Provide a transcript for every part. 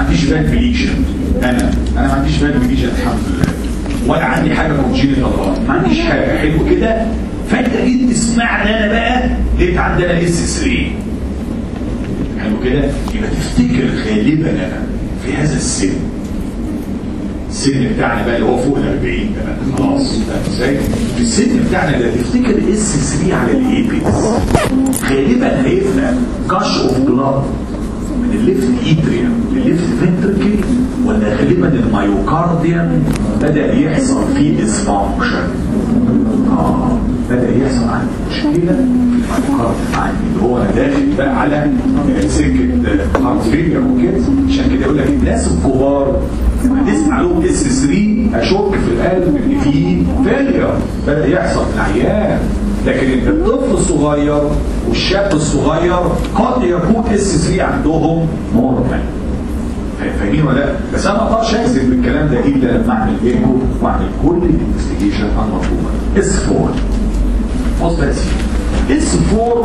عنديش باك ليجن انا انا ما عنديش باك ليجن الحمد لله ولا عندي حاجه كونجينيتال ما عنديش حاجه حلو كده فانت جيت تسمعني انا بقى لقيت عندنا اس 3 حلو كده يبقى تفتكر غالبا انا في هذا السن السن بتاعنا بقى اللي هو فوق ال 40 ده بقى خلاص فاهم ازاي؟ في السن بتاعنا ده تفتكر اس 3 على الايبكس غالبا هيبقى جاش اوف بلاد من الليفت ايتريوم للليفت فنتركل ولا غالبا الميوكارديوم بدا يحصل فيه ديسفانكشن اه بدا يحصل عندي مشكله في الميوكارديوم عندي اللي هو انا داخل بقى على سكه هارت فيلير وكده عشان كده يقول لك الناس الكبار هتسمع لهم اس 3 اشك في القلب ان في فيلير بدا يحصل في العيان لكن الطفل الصغير والشاب الصغير قد يكون اس 3 عندهم نورمال فاهمين ولا لا؟ بس انا ما اقدرش اكذب بالكلام ده الا لما اعمل ايكو واعمل كل الانفستيجيشن المطلوبه اس 4 بص بس اس 4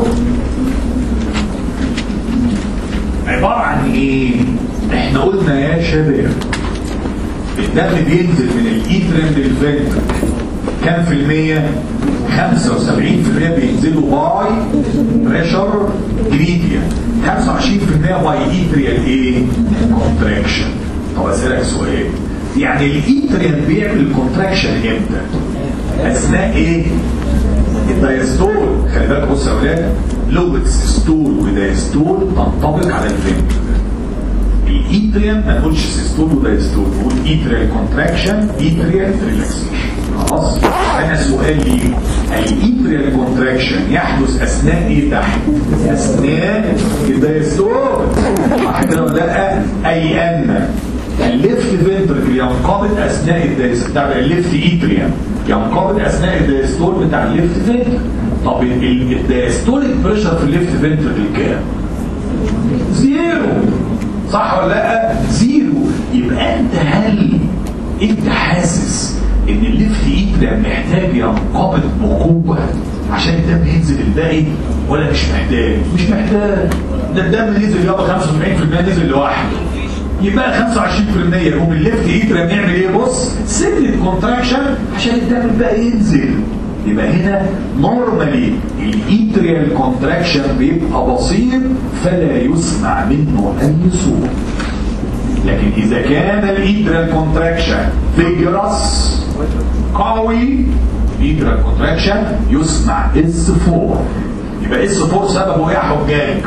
عباره عن ايه؟ احنا قلنا يا شباب الدم بينزل من الايترم للفنتر كام في المية؟ 75% بينزلوا باي بريشر جريديا 25% باي ايتريال ايه؟ كونتراكشن طب اسالك سؤال يعني الايتريال بيعمل كونتراكشن امتى؟ اثناء ايه؟ الدايستول خلي بالك بص يا اولاد لغه سيستول ودايستول تنطبق على الفنتر الايتريال ما نقولش سيستول ودايستول نقول ايتريال كونتراكشن ايتريال ريلاكسيشن خلاص انا سؤالي الايتريال كونتراكشن يحدث اثناء ايه تحت اثناء الدايستول صح كده ولا لا اي ان الليفت فنتركل ينقبض اثناء الدايستول بتاع الليفت ايتريال ينقبض اثناء الدايستول بتاع الليفت فنتركل طب الدايستوليك بريشر في الليفت فنتركل كام زيرو صح ولا لا زيرو يبقى انت هل انت حاسس ان الليفت ايد ده محتاج ينقبض بقوه عشان الدم ينزل الباقي ولا مش محتاج مش محتاج ده الدم نزل يابا 75% نزل لوحده يبقى 25% يقوم الليفت ايد ده بنعمل ايه بص سيجنت كونتراكشن عشان الدم الباقي ينزل يبقى هنا نورمالي الايتريال كونتراكشن بيبقى بسيط فلا يسمع منه اي صوت لكن اذا كان الايتريال كونتراكشن فيجرس قوي الايتريال كونتراكشن يسمع اس 4 يبقى اس 4 سببه ايه يا حجاج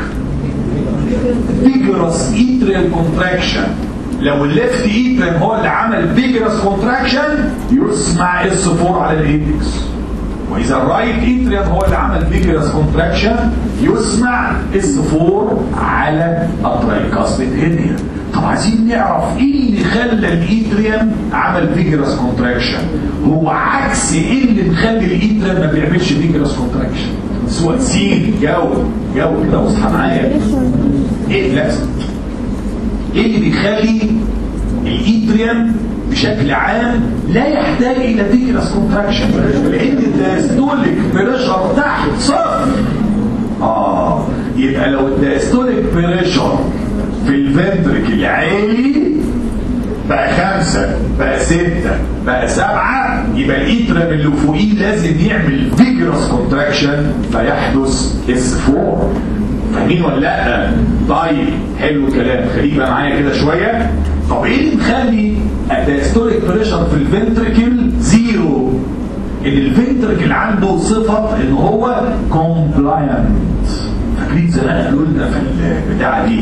فيجرس ايتريال كونتراكشن لو الليفت ايتريال هو اللي عمل فيجرس كونتراكشن يسمع اس 4 على الايبكس واذا الرايت اتريم هو اللي عمل فيجرس كونتراكشن يسمع اس 4 على الترايكاسبيد هيديا طب عايزين نعرف ايه اللي خلى الاتريم عمل فيجرس كونتراكشن هو عكس ايه اللي مخلي الاتريم ما بيعملش فيجرس كونتراكشن سواء سين جو جو كده واصحى معايا ايه لا ايه اللي بيخلي الاتريم بشكل عام لا يحتاج الى فيجرس كونتراكشن لان الدايستوليك بريشر تحت صفر اه يبقى لو الدايستوليك بريشر في الفنتركل عالي بقى خمسة بقى ستة بقى سبعة يبقى الإترم اللي فوقيه لازم يعمل فيجرس كونتراكشن فيحدث اس 4 فاهمين ولا لا؟ طيب حلو الكلام خليك بقى معايا كده شوية طب ايه اللي مخلي الدايستوليك بريشر في الفنتركل زيرو ان الفنتركل عنده صفة ان هو كومبلاينت فاكرين زمان قالوا لنا في البتاعة دي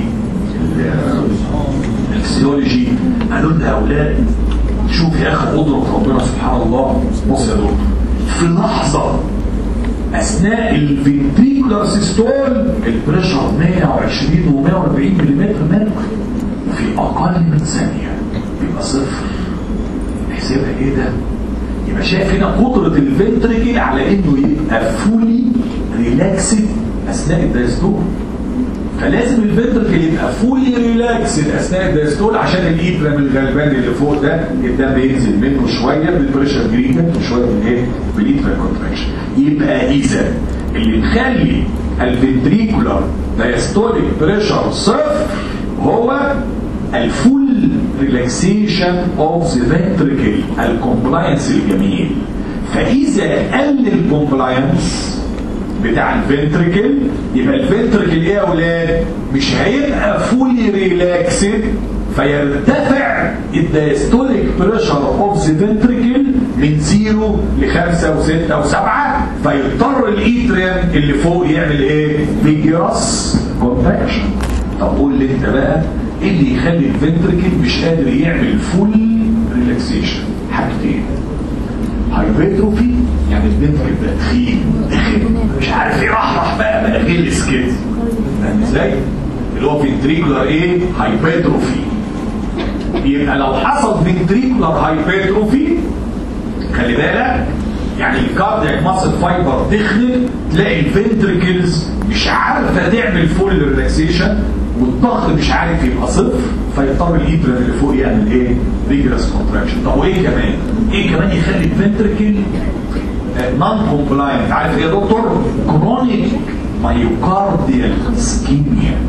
الفسيولوجي قالوا لنا يا اولاد شوف يا اخي قدرة ربنا سبحان الله بص يا دكتور في لحظة اثناء الفنتريكولار سيستول البريشر 120 و 140 ملم متر في اقل من ثانيه يبقى صفر نحسبها ايه ده يبقى شايف هنا قدره الفنتريكل على انه يبقى فولي ريلاكسد اثناء الدايستول فلازم الفنتركل يبقى فولي ريلاكسد اثناء الدايستول عشان الايترم الغلبان اللي فوق ده الدم ينزل منه شويه بالبريشر جريدنت وشويه من ايه؟ بالايترم كونتراكشن يبقى اذا اللي مخلي الفنتريكولار دايستوليك بريشر صفر هو الفول فول ريلاكسيشن اوف ذا ventricle الكومبلاينس الجميل فاذا قل الكومبلاينس بتاع الفنتركل يبقى الفنتركل ايه يا اولاد مش هيبقى فولي ريلاكسد فيرتفع الدايستوليك بريشر اوف ذا فنتركل من زيرو لخمسة وستة وسبعة فيضطر الايتريم اللي فوق يعمل ايه؟ فيجرس كونتراكشن طب قول لي انت بقى ايه اللي يخلي الفنتركل مش قادر يعمل فول ريلاكسيشن حاجتين هايبرتروفي يعني الفنتركل بقى تخين تخين مش عارف يرحرح بقى بقى غلس كده فاهم ازاي؟ اللي هو فنتريكولار ايه؟ هايبرتروفي يبقى لو حصل فنتريكولار هايبرتروفي خلي بالك يعني الكاردياك ماسل فايبر تخنق تلاقي الفنتريكلز مش عارفه تعمل فول ريلاكسيشن والضغط مش عارف يبقى صفر فيضطر الايتر اللي فوق يعمل ايه؟ ريجرس كونتراكشن طب وايه كمان؟ ايه كمان يخلي الفنتريكل نون كومبلاينت عارف ايه يا دكتور؟ كرونيك مايوكارديال اسكيميا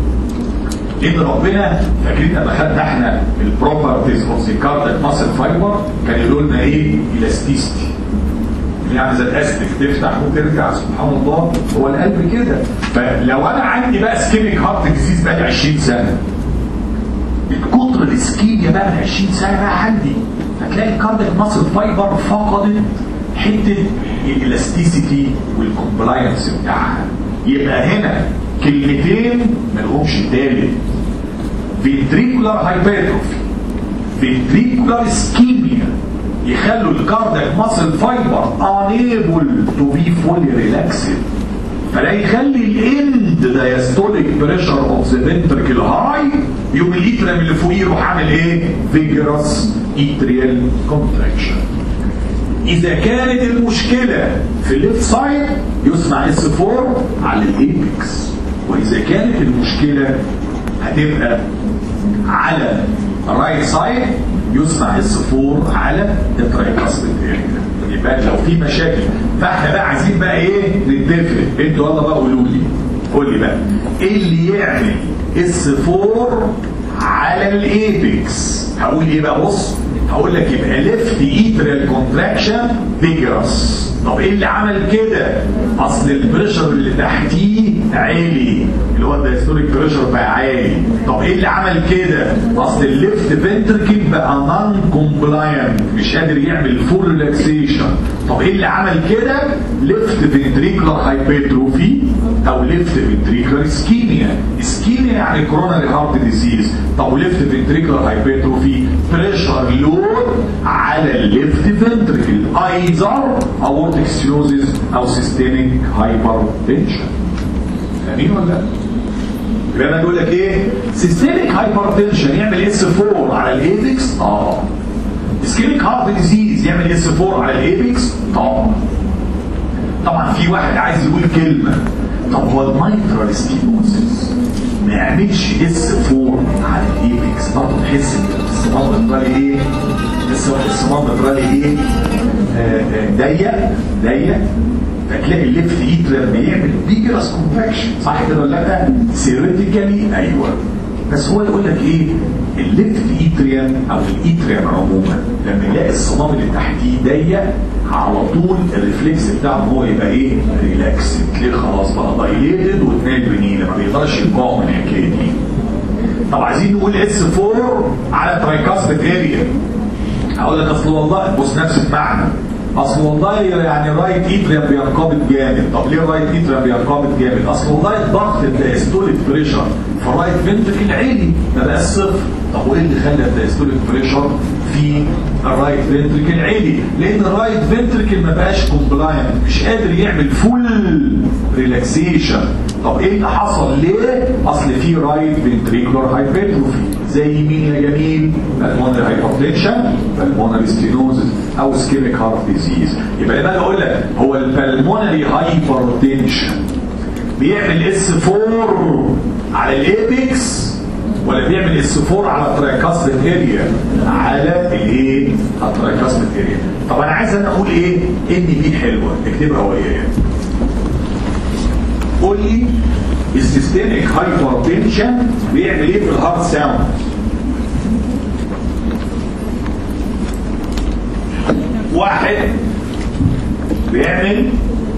لان ربنا فاكرين لما خدنا احنا البروبرتيز اوف ذا كاردياك ماسل فايبر كان يقولوا لنا ايه؟ الاستيستي يعني زي الاستك تفتح وترجع سبحان الله هو القلب كده فلو انا عندي بقى سكيميك هارت ديزيز بقى 20 سنه من كتر الاسكيميا بقى من 20 سنه بقى عندي هتلاقي الكاردياك ماسل فايبر فقدت حته الالاستيسيتي والكومبلاينس بتاعها يبقى هنا كلمتين ما لهمش تالت فينتريكولار هايبرتروفي فينتريكولار اسكيميا يخلوا الكاردياك ماسل فايبر unable to be fully relaxed فلا يخلي الاند دايستوليك بريشر اوف ذا فنتركل هاي يوم الاتريم اللي فوقيه يروح عامل ايه؟ فيجرس اتريال كونتراكشن اذا كانت المشكله في الليفت سايد يسمع اس 4 على الايبكس واذا كانت المشكله هتبقى على الرايت سايد يسمع اس 4 على الترايكاستيك اريا يبقى لو في مشاكل فاحنا بقى عايزين بقى ايه نتفق انتوا يلا بقى قولوا لي قول لي بقى ايه اللي يعمل اس 4 على الايبكس هقول ايه بقى بص هقول لك يبقى ليفت ايتريال كونتراكشن فيجرس طب ايه اللي عمل كده اصل البريشر اللي تحتيه عالي اللي هو الدايستوليك بريشر بقى عالي طب ايه اللي عمل كده اصل الليفت فنتركل بقى نون كومبلاينت مش قادر يعمل فول ريلاكسيشن طب ايه اللي عمل كده ليفت فنتريكولار هايبرتروفي او ليفت فنتريكولار اسكيميا اسكيميا يعني كوروناري هارت ديزيز طب وليفت فنتريكولار هايبرتروفي بريشر لود على الليفت فنتركل ايزر اورتيك ستيروزيس او سيستميك هايبرتنشن فاهمين ولا لا؟ يبقى انا بقول لك ايه؟ سيستميك هايبرتنشن يعمل اس 4 على الايبكس؟ اه اسكيميك هارت ديزيز يعمل اس 4 على الايبكس؟ طبعا طبعا في واحد عايز يقول كلمه طب هو المايترال ستينوزيس ما يعملش اس 4 على الايبكس برضه تحس ان الصمام الطري ايه؟ الصمام الطري ايه؟ ضيق ضيق فتلاقي الليفت ايتريم بيعمل بيجرس كونتراكشن صح كده ولا لا؟ ثيوريتيكالي ايوه بس هو يقول لك ايه؟ الليفت ايتريم او الايتريم عموما لما يلاقي الصمام اللي تحتيه ضيق على طول الريفلكس بتاعه هو يبقى ايه؟ ريلاكس تلاقيه خلاص بقى دايليتد وتنام بنيله ما بيقدرش يقاوم من الحكايه دي. طب عايزين نقول اس 4 على ترايكاستيك اريا هقول لك اصل والله بص نفس المعنى اصل والله يعني الرايت ايتريم بينقبض جامد طب ليه الرايت ايتريم بينقبض جامد اصل والله الضغط الدايستوليك بريشر في الرايت فنتركل عالي ما بقاش صفر طب وايه اللي خلى الدايستوليك بريشر في الرايت فنتركل عالي لان الرايت فنتركل ما بقاش كومبلاينت مش قادر يعمل فول ريلاكسيشن طب ايه اللي حصل ليه اصل في رايت فنتريكولار هايبرتروفي زي مين يا جميل بالمونري هايبرتنشن بالمونري ستينوزس او سكيميك هارت ديزيز يبقى انا اقول لك هو البلمونري هايبرتنشن بيعمل اس 4 على الايبكس ولا بيعمل اس 4 على الترايكاستيك اريا على الايه الترايكاستيك اريا طب انا عايز انا اقول ايه ان دي حلوه اكتبها ويايا قول لي السيستميك هايبرتنشن بيعمل ايه في الهارت ساوند واحد بيعمل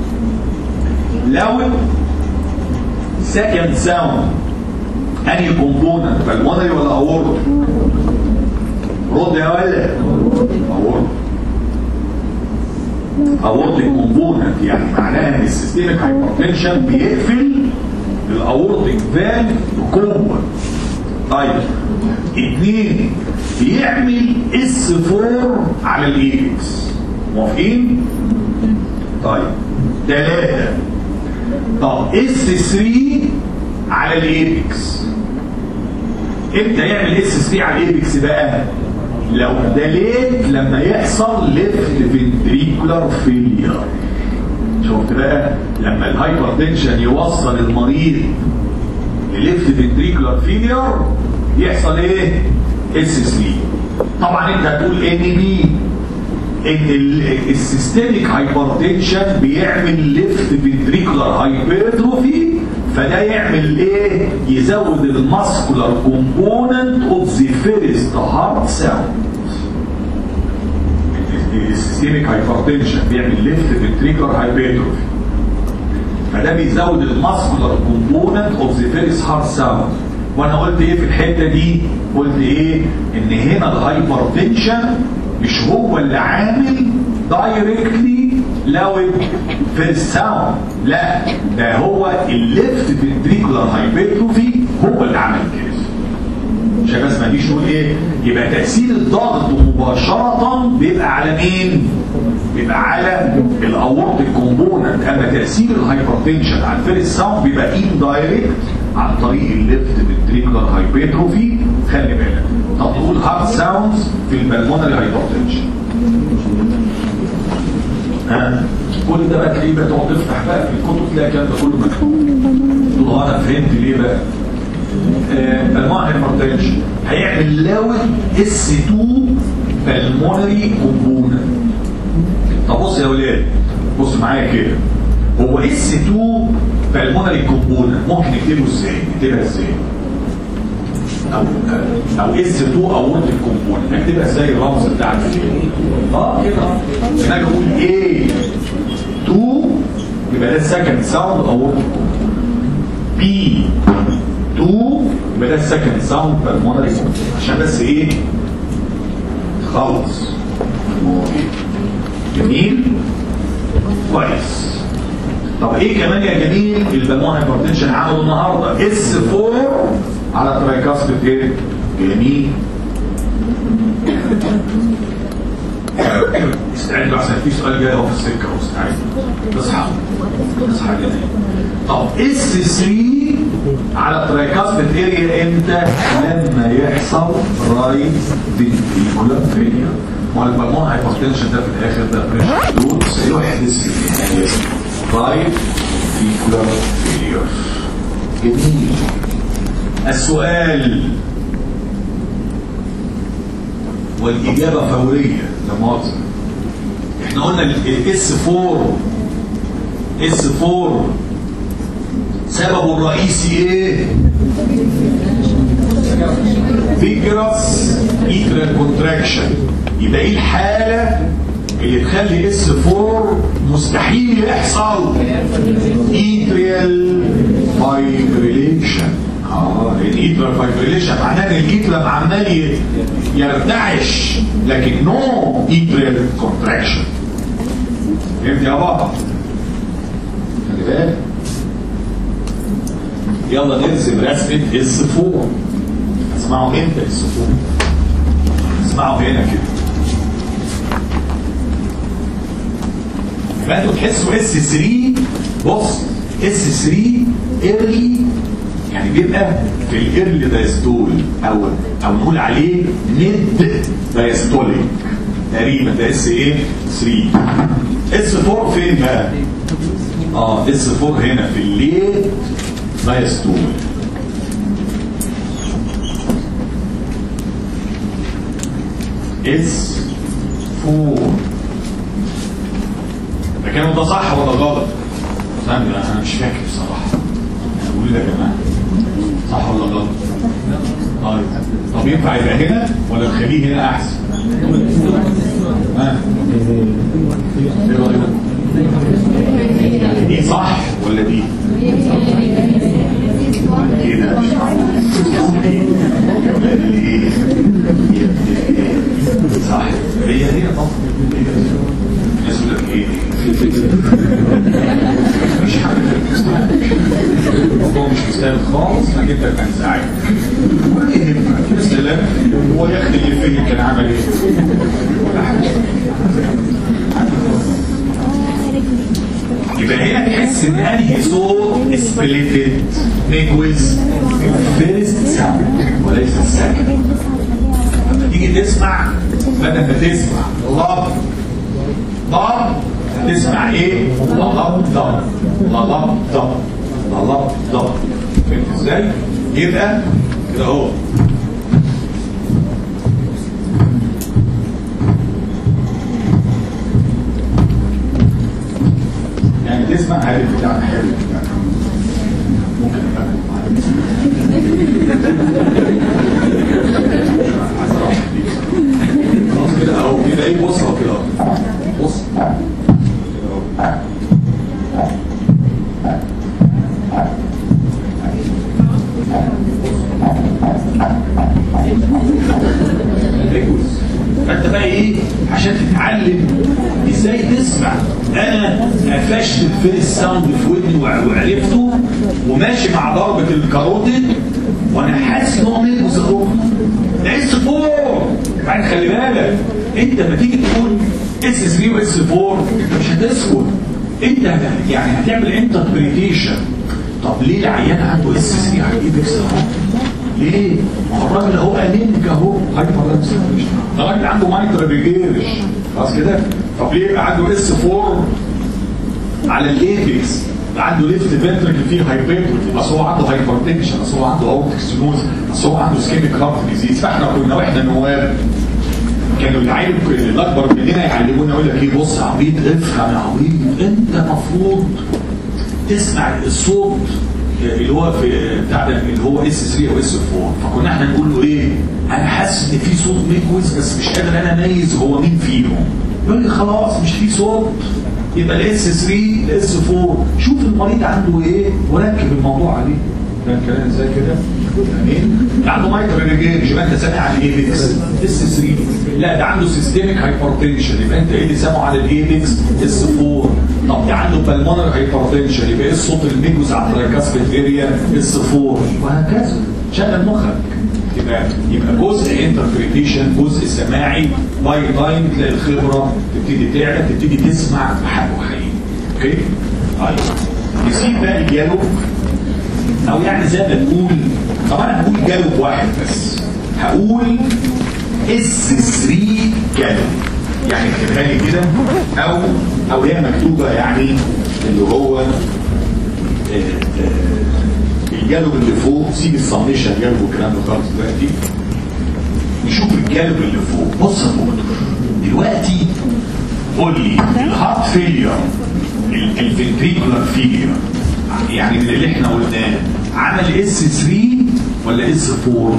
لون سكند ساوند انهي كومبوننت بالمونري ولا اورد رد يا ولد اورد اورد كومبوننت يعني معناها ان السيستميك هايبرتنشن بيقفل الاورتيك فالف بقوه طيب اثنين بيعمل اس 4 على الايبكس موافقين طيب ثلاثة طب اس 3 على الايبكس امتى يعمل اس 3 على الايبكس بقى لو دليت لما يحصل ليفت فنتريكولار فيلير شفت بقى لما الهايبرتنشن يوصل المريض لليفت فنتريكولار فيلير يحصل ايه اس 3 طبعا انت هتقول ان بي ان السيستميك هايبرتنشن بيعمل ليفت فنتريكولار هايبرتروفي فده يعمل ايه يزود الماسكولار كومبوننت اوف ذا فيرست هارت ساوند السيستميك هايبرتنشن بيعمل ليفت فنتريكولار هايبرتروفي فده بيزود الماسكولار كومبوننت اوف ذا فيرست هارت ساوند وانا قلت ايه في الحته دي قلت ايه ان هنا الهايبرتنشن مش هو اللي عامل دايركتلي لو في الساوند لا ده هو الليفت فنتريكولار هايبرتروفي هو اللي عمل كده عشان بس ما نجيش نقول ايه يبقى تاثير الضغط مباشره بيبقى على مين بيبقى على الاورتيك كومبوننت اما تاثير الهايبرتنشن على الفيرست ساوند بيبقى ان دايركت عن طريق الليفت فنتريكولار هايبرتروفي خلي بالك طب نقول هارد ساوندز في البلمونري هايبرتنشن ها كل ده بقى تلاقيه بقى تقعد تفتح بقى في الكتب تلاقي الكلام ده كله مكتوب تقول انا فهمت ليه بقى بالمونري هايبرتنشن هيعمل لون اس 2 بالمونري كومبوننت طب بص يا ولاد بص معايا كده هو اس 2 بالمونري كومبوننت ممكن نكتبه ازاي نكتبها ازاي او او اس 2 او وورد كومبوننت نكتبها ازاي الرمز بتاعك اه كده انا اقول ايه 2 يبقى ده السكند ساوند او وورد بي 2 يبقى ده السكند ساوند بالمونري عشان بس ايه خلص جميل كويس طب ايه كمان يا جميل البلمون هايبرتنشن عملوا النهارده اس 4 على ترايكاسبيد ايه جميل استعدوا عشان في سؤال جاي اهو في السكه اهو استعدوا اصحى اصحى جميل طب اس 3 على ترايكاسبيد اريا امتى لما يحصل رايت فينتريكولار فيلير ما البلمون هايبرتنشن ده في الاخر ده بريشر دول سيحدث في النهايه رايت فينتريكولار فيلير جميل السؤال والاجابه فوريه لا مؤاخذه احنا قلنا الاس 4 اس 4 سببه الرئيسي ايه فيجرس ايترال كونتراكشن يبقى ايه الحاله اللي تخلي اس 4 مستحيل يحصل ايتريال فايبريليشن اه الايترال فايبريليشن معناه ان الايترال عمال يرتعش لكن نو ايتريال كونتراكشن فهمت يا بابا خلي بالك يلا نرسم رسمة اس 4 اسمعوا امتى اس 4 اسمعوا هنا كده يبقى انتوا تحسوا اس 3 بص اس 3 ايرلي يعني بيبقى في الايرلي دايستول او او نقول عليه ميد دايستوليك تقريبا ده اس ايه 3 اس 4 فين بقى؟ اه اس 4 هنا في الليل دايستول اس 4 ده كان ده صح ولا غلط؟ ثانية انا مش فاكر بصراحة قولوا لي يا جماعة صح ولا غلط؟ طيب طب ينفع يبقى هنا ولا نخليه هنا احسن؟ ها ايه رايكم دي صح ولا دي كده مش صح هي هي طبعا الناس يقول لك ايه مش حاجه الموضوع مش مستاهل خالص انك انت كان ساعد ولا يهمك يا سلام هو يا اخي اللي فيه كان عمل ايه ولا حاجه يبقى هنا تحس ان انهي صوت سبليتد نيكويز فيرست ساوند وليس السكند لما تيجي تسمع بدل ما تسمع لب ضب تسمع ايه؟ للب ضب للب ضب للب ضب فهمت ازاي؟ يبقى كده اهو يعني تسمع هذه بتاع حلو ممكن خلاص كده اهو كده ايه بص اهو كده اهو بص كده اهو فانت بقى ايه عشان تتعلم ازاي تسمع انا قفشت الفيرست ساوند في ودني وعرفته وماشي مع ضربه الكاروتيد وانا حاسس ان هو ميلبس اهو ده اس 4 بعد خلي بالك انت لما تيجي تقول اس 3 واس 4 انت مش هتسكت انت يعني هتعمل انتربريتيشن طب ليه العيان عنده اس 3 هيجيب اكس اهو ليه؟ ما هو الراجل اهو انيميك اهو هايبر ده راجل عنده مايتر بيجيرش خلاص كده؟ طب ليه يبقى عنده اس 4 على الايبكس عنده ليفت فنتركل فيه هايبرتروفي اصل هو عنده هايبرتنشن اصل هو عنده اورتيك ستينوز اصل هو عنده سكيميك هارت ديزيز فاحنا كنا واحنا نواب كانوا العيل الاكبر مننا يعلمونا يقول لك ايه بص يا عبيط افهم يا عبيط انت المفروض تسمع الصوت اللي هو في بتاع ده اللي هو اس 3 او اس 4 فكنا احنا نقول له ايه انا حاسس ان في صوت ميكويز بس مش قادر انا اميز هو مين فيهم يقول لي خلاص مش في صوت يبقى الاس 3 الاس 4 شوف المريض عنده ايه وركب الموضوع عليه ده الكلام ازاي كده امين عنده مايكرو ريجيج يبقى انت سامع على الايبكس اس 3 لا ده عنده سيستميك هايبرتنشن يبقى انت ايه اللي سامعه على الايبكس اس 4 طب ده عنده بالمونر هايبرتنشن يبقى ايه الصوت الميجوز على التراكاسبت اريا اس 4 وهكذا شغل مخك يبقى يبقى جزء انتربريتيشن جزء سماعي باي تايم تلاقي الخبره تبتدي تعلى تبتدي تسمع بحق وحقيقي اوكي طيب نسيب بقى الجالوب او يعني زي ما تقول طب انا هقول جالوب واحد بس هقول اس 3 جالوب يعني اكتبها لي كده او او هي مكتوبه يعني اللي هو آه، آه، الجالوب اللي فوق سيب السميشن جالوب والكلام ده خالص دلوقتي نشوف الجالوب اللي فوق بص يا دكتور دلوقتي قول لي الهارت فيلير الفنتريكولار فيلير يعني من اللي احنا قلناه عمل اس 3 ولا اس 4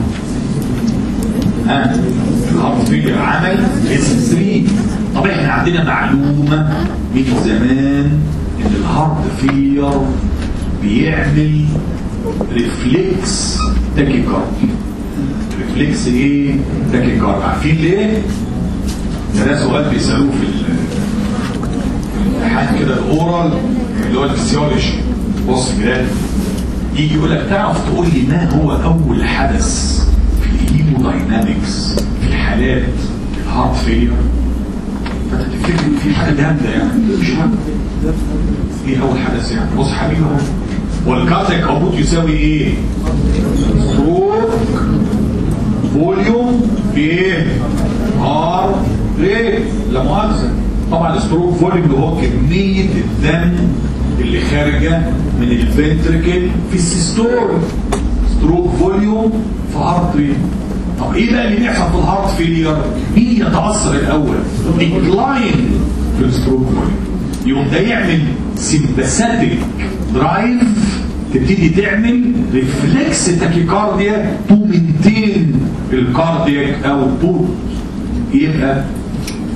ها الهارت فيلير عمل اس 3 طب احنا عندنا معلومه من زمان ان الهارت فيلير بيعمل ريفلكس تاكيكاردي ريفلكس ايه تاكيكاردي عارفين ليه ده ده سؤال بيسالوه في ال- الامتحان كده الاورال اللي هو الفسيولوجي بص كده يجي يقول لك تعرف تقول لي ما هو اول حدث في الهيموداينامكس في الحالات الهارت فيلير فانت تفتكر إن في حاجه جامده يعني مش حاجه ايه اول حدث يعني بص حبيبي اهو والكارتك هبوط يساوي ايه؟ ستروك فوليوم في ايه؟ ار ريت لا مؤاخذه طبعا الستروك فوليوم اللي هو كميه الدم اللي خارجه من الفنتركل في السيستول ستروك فوليوم في هارت ريت طب ايه بقى اللي بيحصل في الهارت فيلير؟ مين يتاثر الاول؟ ديكلاين في الستروك فوليوم يقوم ده يعمل سمباثيك درايف تبتدي تعمل ريفلكس تاكيكارديا تو مينتين الكاردياك اوتبوت يبقى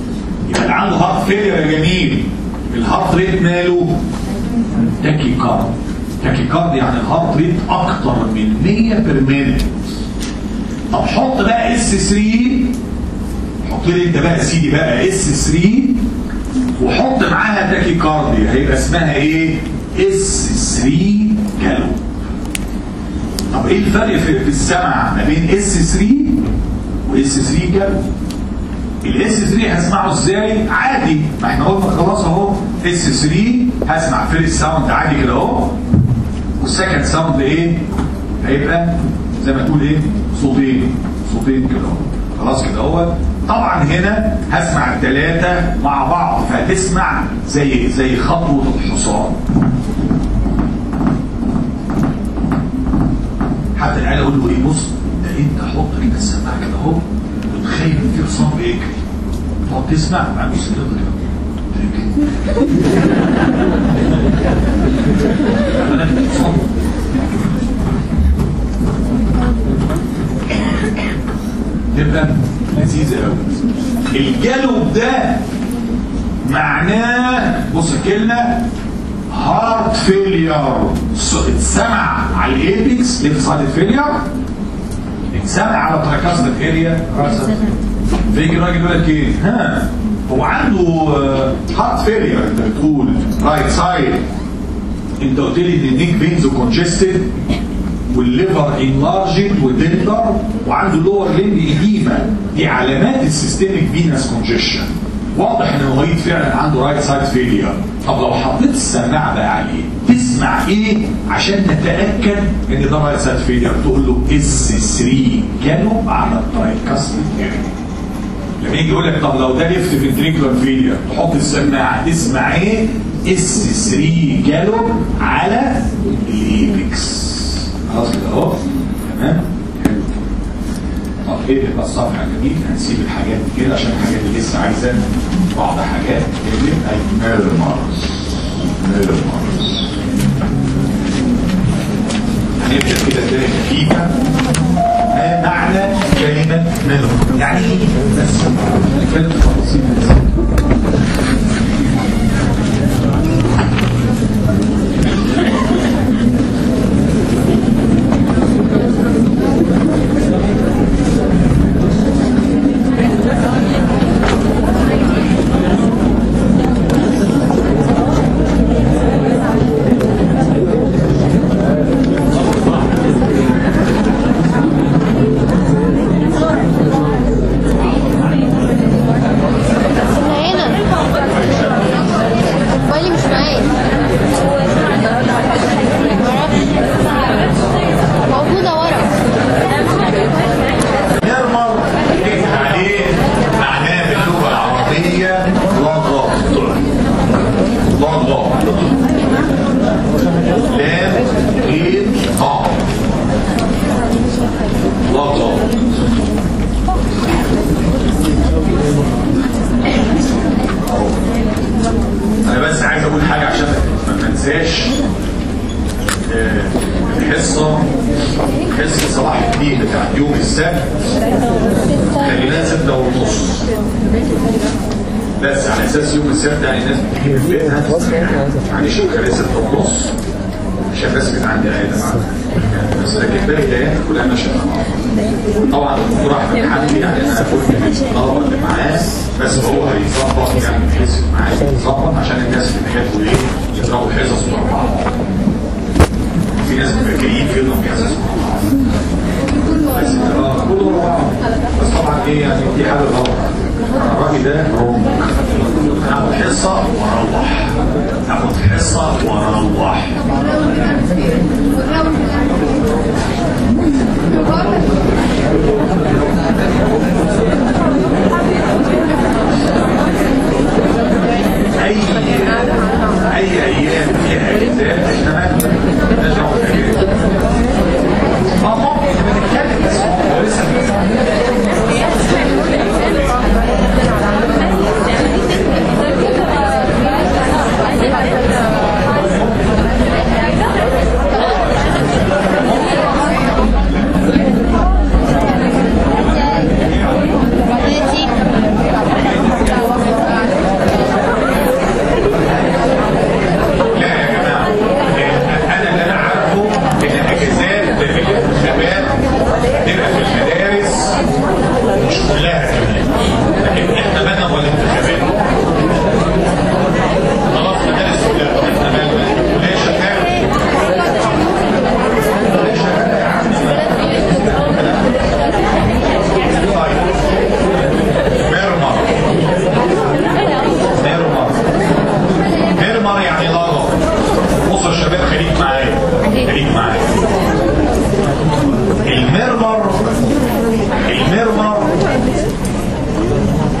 يبقى اللي عنده هارت فيلير يا جميل الهارت ريت ماله تاكي كارد تاكي كارد يعني الهارت ريت اكتر من 100 بير مينت طب حط بقى اس 3 حط لي انت بقى يا سيدي بقى اس 3 وحط معاها تاكي كاردي هيبقى اسمها ايه اس 3 جالو طب ايه الفرق في, في السمع ما بين اس 3 واس 3 جالو الاس 3 هسمعه ازاي عادي ما احنا قلنا خلاص اهو اس 3 هسمع فيرست ساوند عادي كده اهو والسكند ساوند ايه هيبقى زي ما تقول ايه صوتين صوتين كده اهو خلاص كده اهو طبعا هنا هسمع الثلاثه مع بعض فهتسمع زي زي خطوه الحصان حتى العيال اقول له ايه بص ده انت حط كده السماعه كده اهو وتخيل ان في حصان بيجري تقعد تسمع بعد بص كده تبقى لذيذة قوي الجلب ده معناه بص الكلمة هارت فيلير اتسمع على الايبكس ليفت سايد فيلير اتسمع على تراكاستك اريا فيجي الراجل يقول لك ايه ها هو عنده هارت فيلير انت بتقول رايت سايد انت قلت لي ان النيك فينز كونجستد والليفر انلارجد ودندر وعنده لور ليمب ايديما دي علامات السيستميك فينس كونجيشن واضح ان المريض فعلا عنده رايت سايد فيلير طب لو حطيت السماعه بقى عليه تسمع ايه عشان نتاكد ان ده رايت سايد فيلير تقول له اس 3 جالوب على الترايكاستيك لما يجي يقول لك طب لو ده ليفت فنتريكولار فيلير تحط السماعه تسمع ايه اس 3 جالوب على الايبكس خلاص كده اهو تمام طب ايه بقى الصفحه جميل هنسيب الحاجات دي كده عشان الحاجات اللي لسه عايزه بعض حاجات نكتب الميرمرز ميرمرز هنبدا كده تاني خفيفه ما معنى كلمه ميرمر يعني ايه بس نتكلم تفاصيل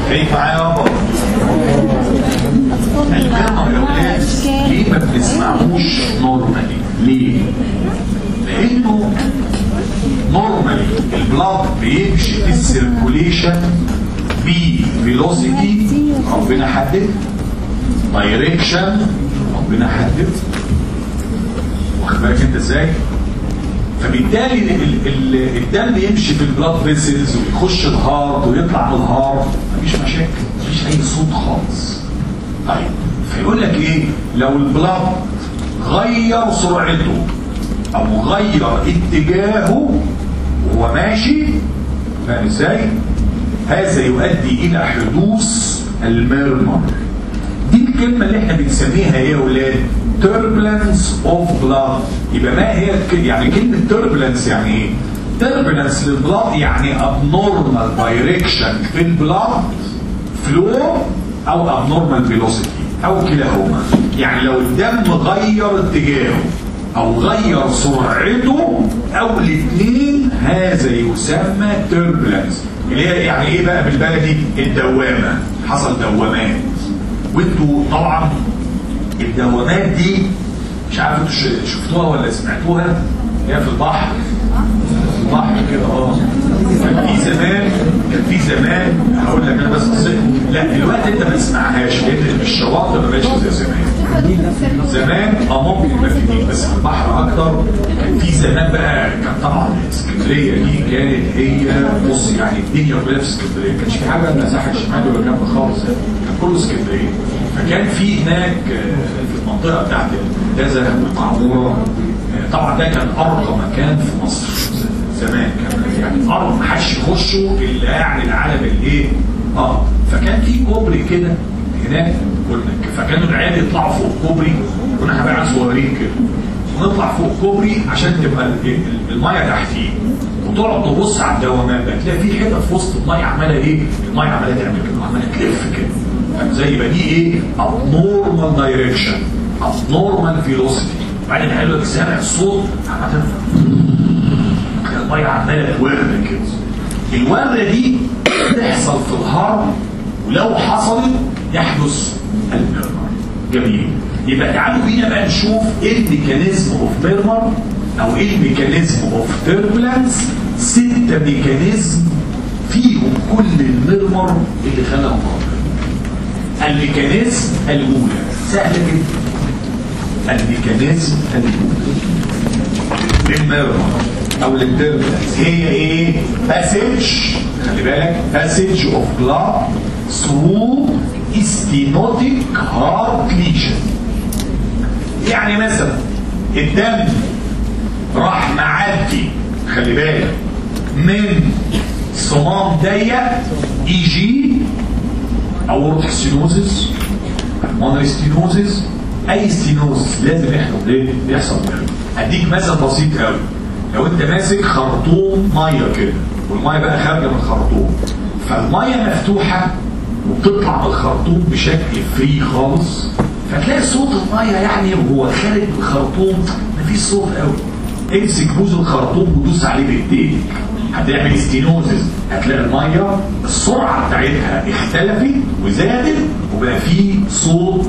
خايف معايا يابا الميرمر يا ولاد ليه ما بنسمعوش نورمالي ليه؟ لانه نورمالي البلاد بيمشي في السيركوليشن بفيلوسيتي ربنا حدد دايركشن ربنا حدد واخد بالك انت ازاي؟ فبالتالي ال- ال- الدم يمشي في البلاد فيسلز ويخش الهارت ويطلع من الهارت مفيش مشاكل مفيش اي صوت خالص طيب فيقول لك ايه لو البلاد غير سرعته او غير اتجاهه وهو ماشي فاهم ازاي؟ هذا يؤدي الى حدوث الميرمر دي الكلمه اللي احنا بنسميها ايه يا اولاد؟ turbulence of blood يبقى ما هي الك- يعني كلمه turbulence يعني ايه؟ turbulence للبلاد يعني abnormal direction في البلاد flow او abnormal velocity او كلاهما يعني لو الدم غير اتجاهه او غير سرعته او الاثنين هذا يسمى turbulence اللي هي يعني ايه بقى بالبلدي الدوامه حصل دوامات وانتوا طبعا الدوامات دي مش عارف انتوا ش- شفتوها ولا سمعتوها هي في البحر في البحر كده اه كان في زمان كان في زمان هقول لك انا بس قصتي لا دلوقتي انت ما تسمعهاش لان الشواطئ ما بقتش زي زمان زمان اه ممكن يبقى في دي بس في البحر اكتر كان في زمان بقى كان طبعا اسكندريه دي كانت هي بص يعني الدنيا كلها في اسكندريه ما كانش في حاجه لا ساحل شمالي ولا جنب خالص كان كله اسكندريه فكان في هناك آه، في المنطقه بتاعت المنتزه والمعموره آه، طبعا ده كان ارقى مكان في مصر زمان كان يعني ارقى ما حدش يخشه الا يعني العالم الايه اه فكان في كوبري كده هناك كنا فكانوا العيال يطلعوا فوق الكوبري كنا احنا بقى صغيرين كده ونطلع فوق الكوبري عشان تبقى ال- ال- الميه تحتيه وتقعد تبص على الدوامات بقى تلاقي في حته في وسط الميه عماله ايه؟ الميه عماله تعمل كده عماله تلف كده فاهم زي يبقى دي ايه؟ abnormal direction abnormal velocity بعدين العيال يقول لك سامع الصوت عماله الميه عماله تورد كده الوره دي تحصل في الهرم ولو حصلت يحدث الميرمر جميل يبقى تعالوا بينا بقى نشوف ايه الميكانيزم اوف ميرمر او ايه الميكانيزم اوف تيربولانس ستة ميكانيزم فيهم كل الميرمر اللي خلقه ربنا الميكانيزم الاولى سهله جدا الميكانيزم الاولى للميرمر او للتيربولانس هي ايه باسج خلي بالك باسج اوف بلاد ثرو استينوتيك هارت ليشن يعني مثلا الدم راح معدي خلي بالك من صمام ضيق اي جي اورتيك ستينوزس مونري ستينوزس اي ستينوزس لازم يحصل ايه يحصل اديك مثل بسيط قوي لو انت ماسك خرطوم ميه كده والميه بقى خارجه من الخرطوم فالميه مفتوحه وبتطلع من الخرطوم بشكل فري خالص فتلاقي صوت الميه يعني وهو خارج من الخرطوم مفيش صوت قوي امسك بوز الخرطوم ودوس عليه بايديك هتعمل ستينوزز هتلاقي الميه السرعه بتاعتها اختلفت وزادت وبقى فيه صوت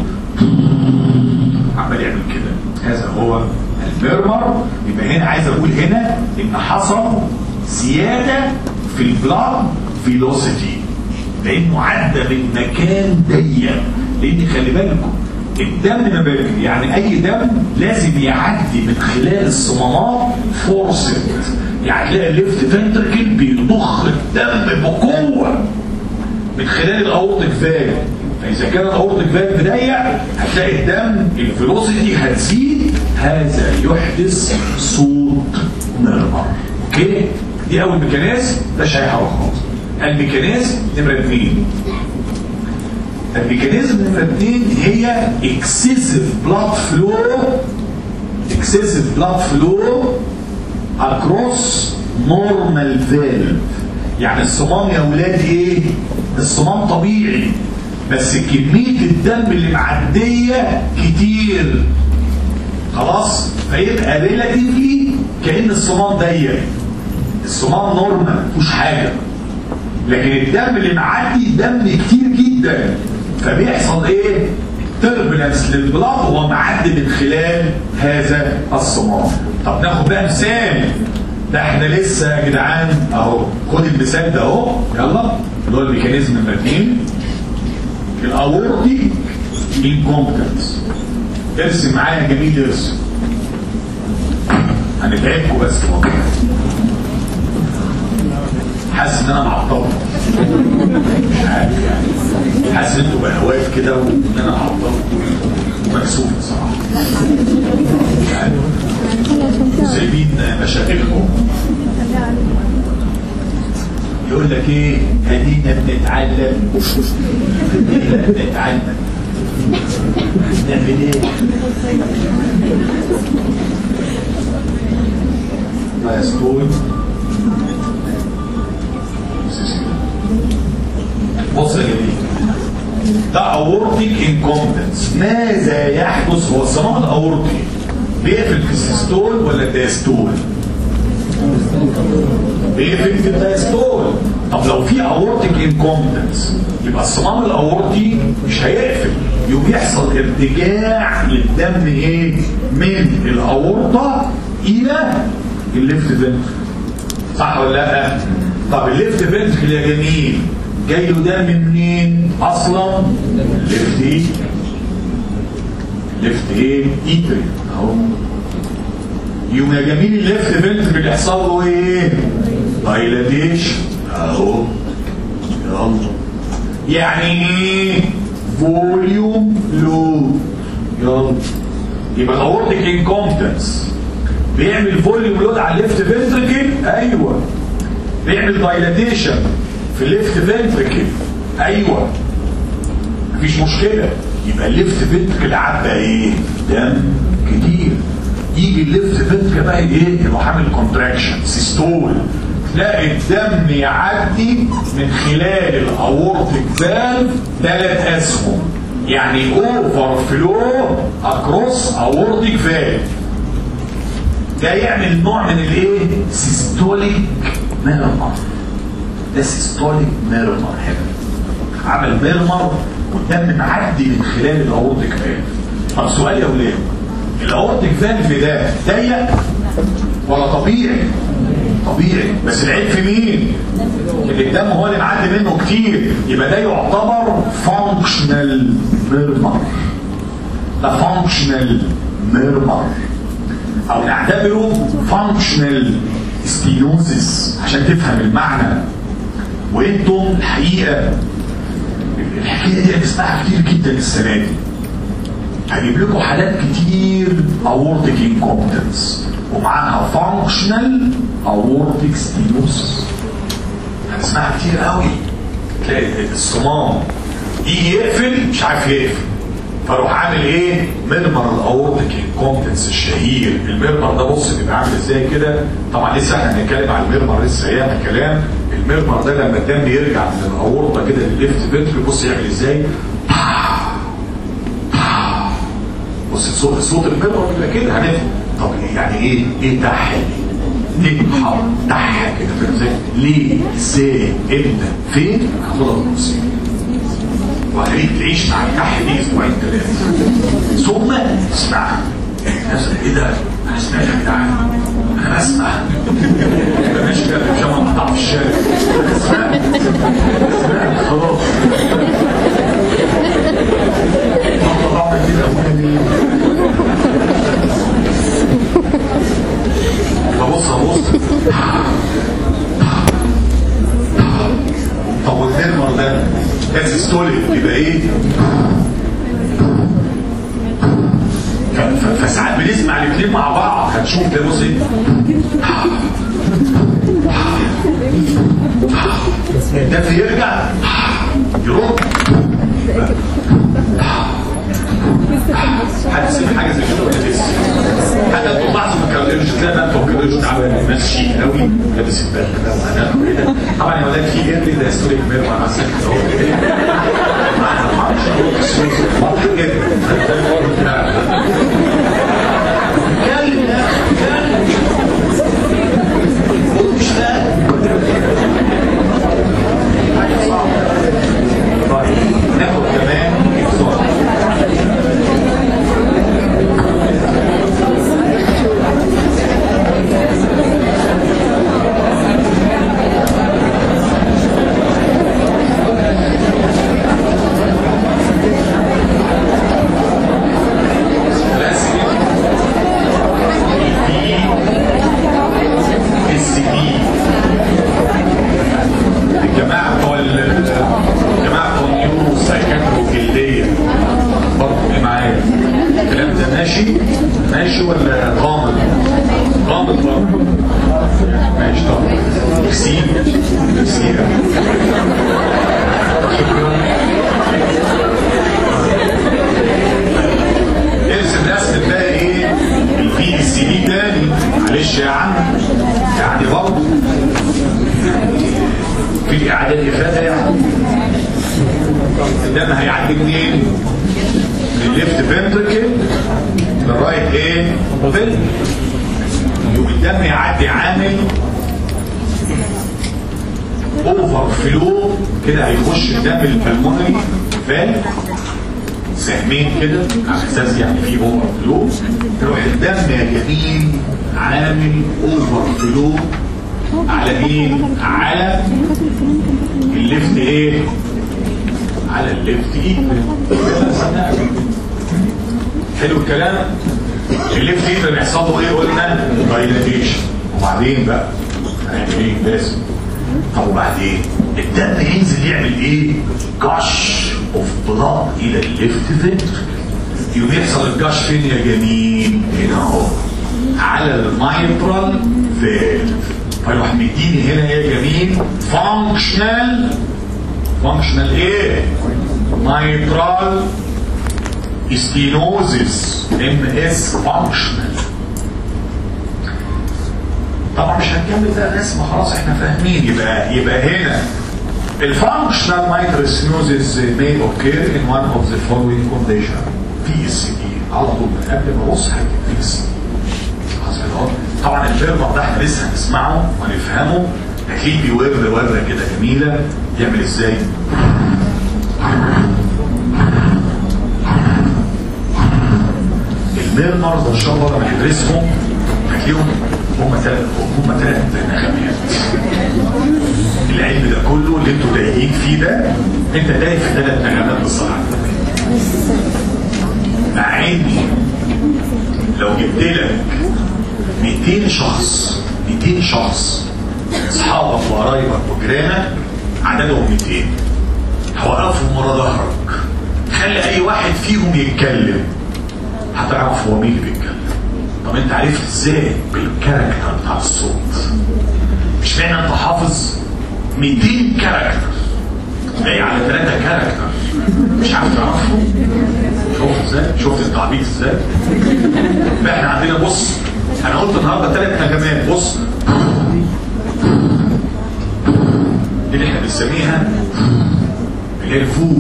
عمال يعمل كده هذا هو الميرمر يبقى هنا عايز اقول هنا ان حصل زياده في البلاد فيلوسيتي لانه عدى من مكان ضيق لان خلي بالكم الدم ما بيجري يعني اي دم لازم يعدي من خلال الصمامات فورسد يعني تلاقي الليفت فنتركل بيضخ الدم بقوه من خلال الاورتيك فالف فاذا كان الاورتيك فالف ضيق هتلاقي الدم الفيلوسيتي هتزيد هذا يحدث صوت ميرمر اوكي دي اول ميكانيزم ده شيء حاجه خالص الميكانيزم نمره اثنين الميكانيزم نمره اثنين هي اكسسيف بلاد فلو اكسسيف بلاد فلو اكروس نورمال فالف يعني الصمام يا ولاد ايه الصمام طبيعي بس كمية الدم اللي معدية كتير خلاص فيبقى ريلاتيفلي كأن الصمام ضيق الصمام نورمال مفيهوش حاجة لكن الدم اللي معدي دم كتير جدا فبيحصل ايه تربلنس للبلاد وهو معدي من خلال هذا الصمام طب ناخد بقى مثال ده احنا لسه يا جدعان اهو خد المثال ده اهو يلا اللي هو الميكانيزم المتين الاورتي انكومبتنس ارسم معايا جميل ارسم هنتعبكم بس والله حاسس ان انا معطل مش عارف يعني حاسس ان انتوا بقى واقف كده وان انا معطل ومكسوف بصراحه مش عارف سايبين مشاكلكم يقول لك ايه ادينا بنتعلم ادينا بنتعلم نعمل ايه ما يسكون بص يا جميل ده اورتيك انكومبتنس ماذا يحدث هو الصمام الاورطي بيقفل في السيستول ولا الدايستول بيقفل في الدايستول طب لو في اورتيك انكومبتنس يبقى الصمام الاورطي مش هيقفل يوم يحصل ارتجاع للدم ايه من الاورطه الى الليفت فنتركل صح ولا لا طب الليفت فنتركل يا جميل جاي له دم منين اصلا ليفت ايه ليفت ايه ايتري اهو يوم يا جميل الليفت فنتركل يحصل له ايه دايلاتيشن اهو يلا يعني ايه فوليوم لود يلا يبقى الاورتيك انكومبتنس بيعمل فوليوم لود على الليفت فنتركل ايوه بيعمل دايلاتيشن في الليفت فنتركل ايوه مفيش مشكله يبقى الليفت فنتركل عدى ايه دم كتير يجي الليفت فنتركل بقى ايه يبقى عامل كونتراكشن سيستول تلاقي الدم يعدي من خلال الاورتيك فالف ثلاث اسهم يعني اوفر فلو اكروس اورتيك فالف ده يعمل نوع من الايه سيستوليك ميرمر ده سيستوليك ميرمر هنا عمل ميرمر والدم معدي من خلال الاورتيك فالف طب سؤال يا ولاد الاورتيك فالف ده ضيق ولا طبيعي طبيعي بس العيب في مين اللي الدم هو اللي معدي منه كتير يبقى ده يعتبر فانكشنال ميرمر ده فانكشنال ميرمر او نعتبره فانكشنال ستينوزيس عشان تفهم المعنى وانتم الحقيقه الحكايه دي هنسمعها كتير جدا السنه دي هجيب لكم حالات كتير اورتيك انكومبتنس ومعاها فانكشنال اورتيك ستينوزيس هنسمعها كتير قوي تلاقي الصمام يجي يقفل مش عارف يقفل فاروح عامل ايه ميرمر الاورتيك انكومبتنس الشهير الميرمر ده بص بيبقى عامل ازاي كده طبعا لسه احنا هنتكلم على الميرمر لسه ايام الكلام الميرمر ده لما الدم يرجع من الاورطه كده للليفت فنتري بص يعمل ازاي بص صوت صوت الميرمر بيبقى كده هنفهم طب يعني ايه ايه تح ليه حر تح كده فاهم ازاي ليه ازاي امتى فين هاخدها بالتفصيل وهخليك تعيش مع الكح دي اسبوعين ثلاثه ثم اسمع الناس ايه ده انا سمعت يا جدعان انا بسمع يبقى ماشي كده في بيجامه مقطع في الشارع انا سمعت سمعت خلاص طب طبعا كده ابونا مين فبص ابص طب والثيرمر ده ده سيستوليك يبقى ايه فساعات بنسمع الاثنين مع بعض هتشوف ده بص ايه ده يرجع يروح حد سمع حاجه زي كده ولا لسه؟ حتى انتوا بعض ما كانوش تلاقي بقى انتوا كانوش تعبان ماشي قوي لابس البال كده وهناك كده طبعا يا ولاد في جنبي ده ستوري كبير مع نفسك اهو واضح جدا اتكلم يا اخي اتكلم مش فاهم ماشي ماشي ولا غامض غامض برضه ماشي طبعا ميرسي ميرسي ارسم رسم بقى ايه الفي دي سي دي تاني معلش يا عم يعني برضه في الاعداد افاده يعني الدم هيعدي منين؟ من الليفت فنتركل للرايت ايه؟ فنتركل يوم الدم يعدي عامل اوفر فلو كده هيخش الدم البلمونري فالف سهمين كده على اساس يعني في اوفر فلو يروح الدم يا جميل عامل اوفر فلو على مين؟ على الليفت ايه؟ على الليفت ايد حلو الكلام الليفت ايد اللي بيحصل له ايه قلنا دايلاتيشن وبعدين بقى هنعمل ايه لازم طب وبعدين الدم ينزل يعمل ايه جاش اوف بلاد الى الليفت فنتر يوم يحصل الجاش فين يا جميل هنا اهو على المايترال فيلف فيروح مديني هنا يا جميل فانكشنال فانكشنال ايه مايترال ستينوزيس ام اس فانكشنال طبعا مش هنكمل بقى الاسم خلاص احنا فاهمين يبقى يبقى هنا الفانكشنال مايترال ستينوزيس may occur in one of the following condition في اس دي على طول من قبل ما ابص هكتب في اس دي طبعا الفيرمر ده احنا لسه هنسمعه وهنفهمه اكيد بيورد ورده كده جميله يعمل ازاي الميرمرز ان شاء الله لما ندرسهم هتلاقيهم هم ثلاث هم ثلاث نغمات العلم ده كله اللي انتوا تايهين فيه ده انت تايه في ثلاث نغمات بصراحه مع اني لو جبت لك 200 شخص 200 شخص اصحابك وقرايبك وجيرانك عددهم 200 هوقفهم ورا ظهرك خلي اي واحد فيهم يتكلم هتعرف هو مين اللي بيتكلم طب انت عرفت ازاي بالكاركتر بتاع الصوت مش معنى انت حافظ 200 كاركتر جاي على ثلاثة كاركتر مش عارف تعرفه شوف ازاي شفت التعبير ازاي بقى احنا عندنا بص انا قلت النهارده ثلاث نغمات بص دي اللي احنا بنسميها اللي هي الفو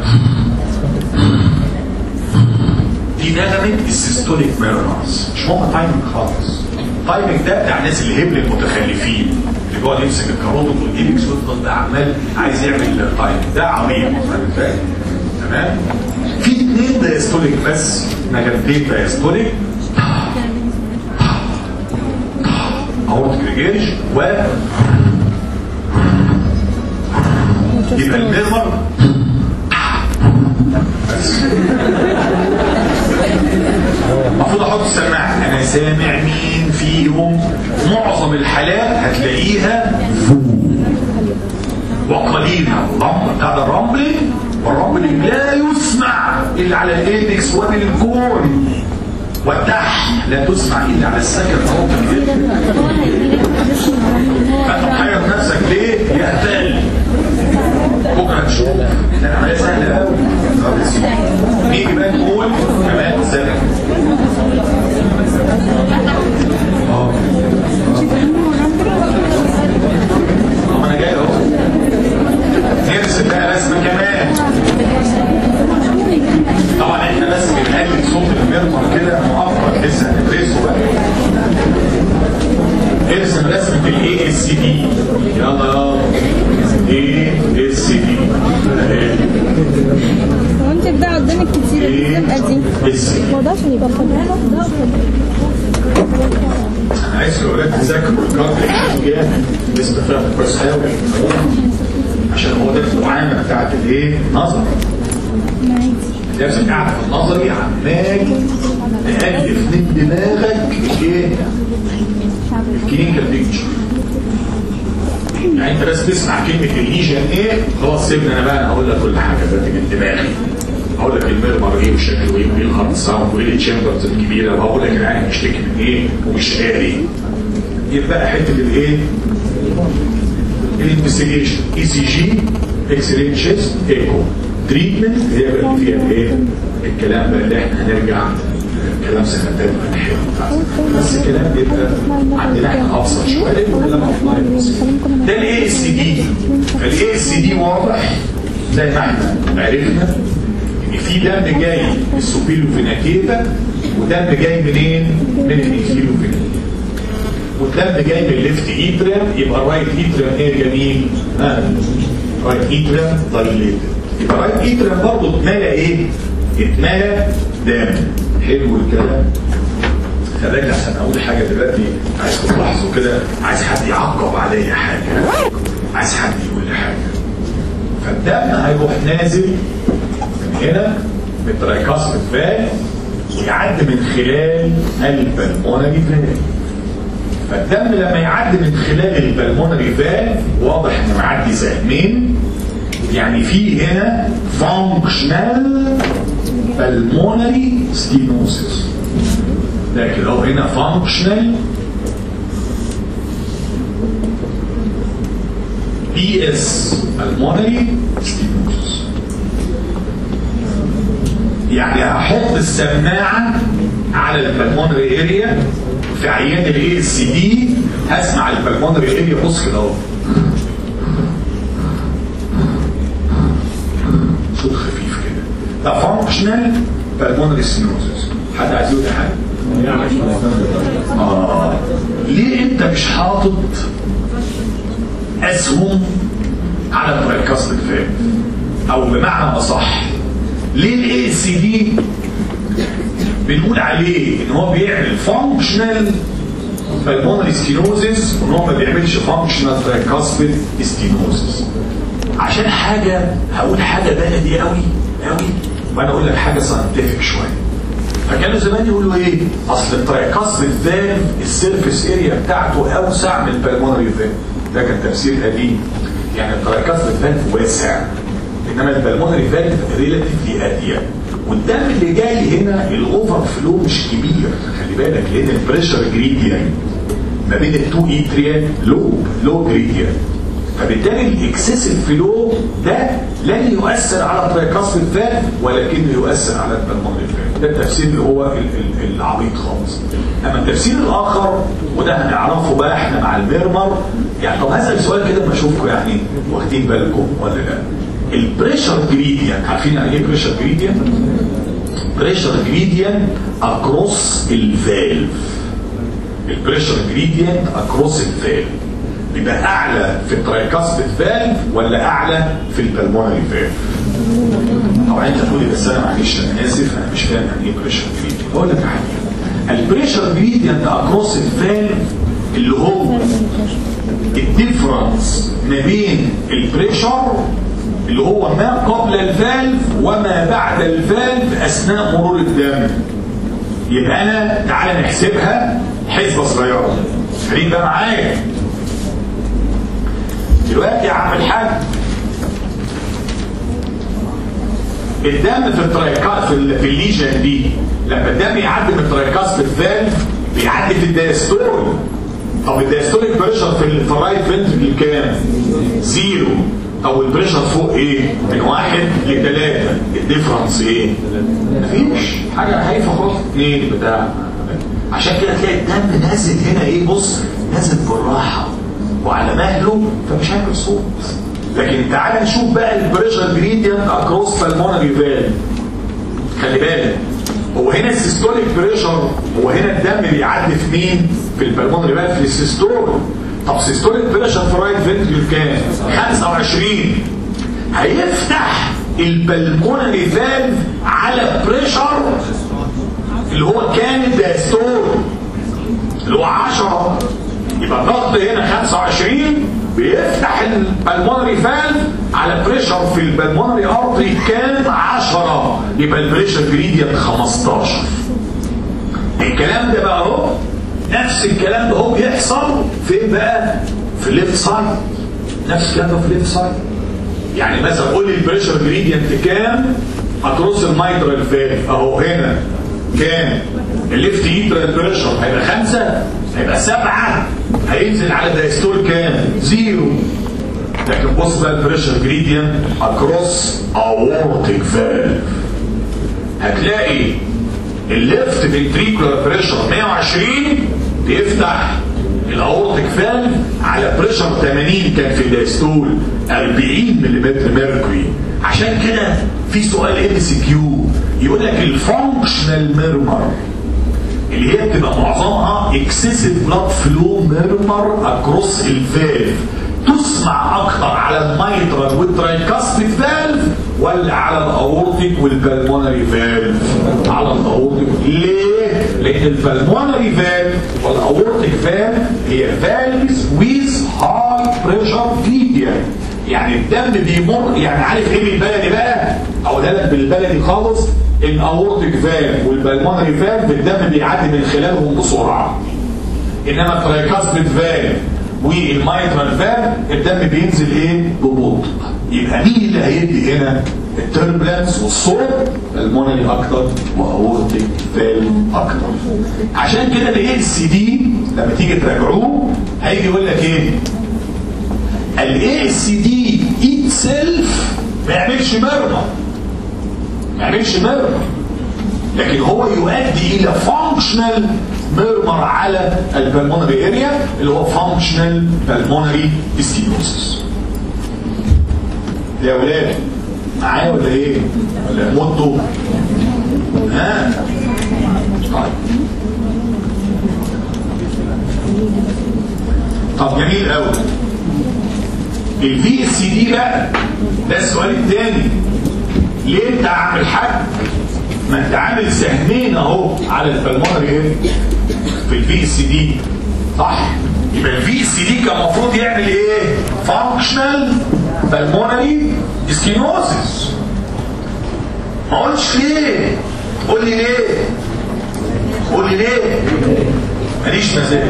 دي نغمة السيستوليك ميرورز مش مهم تايمنج خالص التايمنج ده بتاع الناس الهبل المتخلفين اللي بيقعد يمسك الكاروت والايبكس ويفضل بقى عمال عايز يعمل تايمنج ده عميق فاهم ازاي؟ تمام؟ في اثنين دايستوليك بس نغمتين دايستوليك اورتيك ريجيج و يبقى الميرمر المفروض احط السماعه انا سامع مين فيهم معظم الحالات هتلاقيها فو وقليلها الرمل بتاع الرمبلينج والرمبلينج لا يسمع الا على الايدكس والكون والتح لا تسمع الا على السكن فانت محير نفسك ليه يا هتال بكره تشوف ده العمليه سهله قوي نيجي بقى نقول كمان سنه اه طب انا جاي اهو نرسم بقى رسمه كمان طبعا احنا بس بنقلد صوت المرمر كده مؤقت لسه هندرسه بقى ارسم رسمه الاي اس دي يلا اي اس دي هو انت ده قدامك كتير الزنقه دي اس هو ده عشان يبقى فاضل انا عايز الاولاد تذاكروا الكارت الحقيقيه لسه فاهم كويس قوي عشان هو ده المعامله بتاعت الايه؟ نظر لازم قاعد في النظري عمال تألف من دماغك الايه؟ الكلينيكال بيكتشر يعني انت بس تسمع كلمه الليجن ايه خلاص سيبني انا بقى انا هقول لك كل حاجه دلوقتي من دماغي هقول لك الميرمر ايه وشكله ايه وايه الهارت ساوند وايه التشامبرز الكبيره وهقول لك العين بيشتكي من ايه ومش قاري يبقى حته الايه؟ الانفستيجيشن اي سي جي اكس راي تشيست ايكو تريتمنت هي بقى اللي فيها الايه؟ الكلام بقى اللي احنا هنرجع كلام سنه تانية الحلو بس الكلام بيبقى عندنا احنا ابسط شويه لانه كلام أوفلاين بسيط. ده الاي اس دي فالاي اس دي واضح زي ما احنا عرفنا ان في دم جاي من السوبيلو فيناكيتا ودم جاي منين؟ من الانفيرو فيناكيتا والدم جاي من الليفت ايتريم يبقى الرايت ايتريم ايه جميل؟ ها رايت ايتريم دايليتد يبقى الرايت ايتريم برضه اتملى ايه؟ اتملى دم حلو الكلام خلي بالك عشان اقول حاجه دلوقتي عايزكم تلاحظوا كده عايز حد يعقب عليا حاجه عايز حد يقول لي حاجه فالدم هيروح نازل من هنا بالترايكاسميك فال ويعدي من خلال البلمونري فال فالدم لما يعدي من خلال البلمونري فال واضح انه معدي سهمين يعني في هنا فانكشنال بالمونري ستينوسيس لكن لو هنا فانكشنال بي اس المونري ستينوسيس يعني هحط السماعه على البلمونري اريا في عيان الاي اس دي هسمع البلمونري اريا بص كده اهو صوت خفيف كده ده فانكشنال بالمونري ستينوسيس حد عايز يقول حاجه؟ آه. ليه انت مش حاطط اسهم على البريكاست الفات او بمعنى اصح ليه الاي سي دي بنقول عليه ان هو بيعمل فانكشنال بالمونري ستينوزيس وان هو ما بيعملش فانكشنال ترايكاسبيد ستينوزيس عشان حاجه هقول حاجه بلدي قوي قوي وانا اقول لك حاجه ساينتفك شويه فكانوا زمان يقولوا ايه اصل الترايكاسبيد فالف السيرفيس اريا بتاعته اوسع من البلمونري فالف ده كان تفسير قديم يعني الترايكاسبيد فالف واسع انما البلمونري فالف ريلاتيفلي اضيق والدم اللي جاي هنا الاوفر فلو مش كبير خلي بالك لان البريشر جريديان ما بين التو ايتريان لو لو جريديان فبالتالي الاكسسيف فلو ده لن يؤثر على الترايكاسبيد فات ولكنه يؤثر على البلمونري فات ده التفسير اللي هو ال- ال- العبيط خالص اما التفسير الاخر وده هنعرفه بقى احنا مع الميرمر يعني طب هسال سؤال كده اما اشوفكم يعني واخدين بالكم ولا لا البريشر جريديان عارفين يعني ايه بريشر جريديان بريشر جريديان اكروس الفالف البريشر جريديان اكروس الفالف بيبقى اعلى في الترايكاسبيد فالف ولا اعلى في البلمونري فالف او انت تقولي بس انا معلش انا اسف انا مش فاهم يعني ايه بريشر جريديان اقول لك يا حبيبي البريشر جريديان اكروس الفالف اللي هو الديفرنس ما بين البريشر اللي هو ما قبل الفالف وما بعد الفالف اثناء مرور الدم يبقى انا تعالى نحسبها حسبه صغيره خليك بقى معايا دلوقتي يا عم الحاج الدم في الترايكات في, ال- في الليجن دي لما الدم يعدي من الترايكاس في الفالف بيعدي في الدايستول طب الدايستوليك بريشر في ال- في الرايت فنتركل كام؟ زيرو طب البريشر فوق ايه؟ من واحد لثلاثة الديفرنس ايه؟ مفيش حاجة هايفة خالص اثنين بتاع عشان كده تلاقي الدم نازل هنا ايه بص نازل بالراحة وعلى مهله فمش هيعمل صوت لكن تعال نشوف بقى البريشر جريدينت اكروس بالمونري فالف خلي بالك هو هنا السيستوليك بريشر هو هنا الدم بيعدي في مين؟ في البلمونري فالف في السيستول طب سيستوليك بريشر في الرايت فنتريكل كام؟ 25 هيفتح البلمونري فالف على بريشر اللي هو كان الدايستول اللي هو 10 يبقى الضغط هنا 25 بيفتح البلمونري فالف على بريشر في البلمونري ارتري كام 10 يبقى البريشر جريدينت 15 الكلام ده بقى اهو نفس الكلام ده هو بيحصل فين بقى في الليفت سايد نفس الكلام ده في الليفت سايد يعني مثلا قول لي البريشر جريدينت كام اكروس الميترال فالف اهو هنا كام الليفت ايترال بريشر هيبقى خمسة هيبقى سبعة هينزل على دايستول كام زيرو لكن بص بقى البريشر جريدينت اكروس اورتيك فالف هتلاقي الليفت فنتريكولار بريشر 120 بيفتح الاورتيك فالف على بريشر 80 كان في الدايستول 40 ملم ميركوري عشان كده في سؤال ام سي كيو يقول لك الفانكشنال ميرمر اللي هي بتبقى معظمها اكسسيف بلاد فلو ميرمر اكروس الفالف تسمع اكتر على الميترال والترايكاستيك فالف ولا على الاورتيك والبلمونري فالف على الاورتيك ليه لان البلمونري فالف والاورتيك فالف هي فالفز ويز هاي بريشر جريدينت يعني الدم بيمر يعني عارف ايه بالبلدي بقى اقولها لك بالبلدي خالص الاورتيك فالف والبلمونري فالف الدم بيعدي من خلالهم بسرعه انما الترايكاستيك فالف والمايترال فالف الدم بينزل ايه ببطء يبقى مين اللي هيدي هنا التربلنس والصوت المونري اكتر واورتيك فالف اكتر عشان كده الاي السي دي لما تيجي تراجعوه هيجي يقول لك ايه الاي سي دي ايت سيلف ما يعملش مرمى ما يعملش مرمى لكن هو يؤدي الى فانكشنال ميرمر على البلمونري اريا اللي هو فانكشنال بالمونري ستينوسس يا ولاد معايا ولا ايه ولا مدوا ها طيب طب جميل قوي الفي اس دي بقى ده السؤال الثاني ليه انت عامل حاج ما انت عامل سهمين اهو على البلمونري ايه في الفي اس دي صح يبقى الفي اس دي كان المفروض يعمل ايه فانكشنال بالمونري سكينوزس ما قلتش ليه قول لي ليه قول لي ليه ماليش مزاج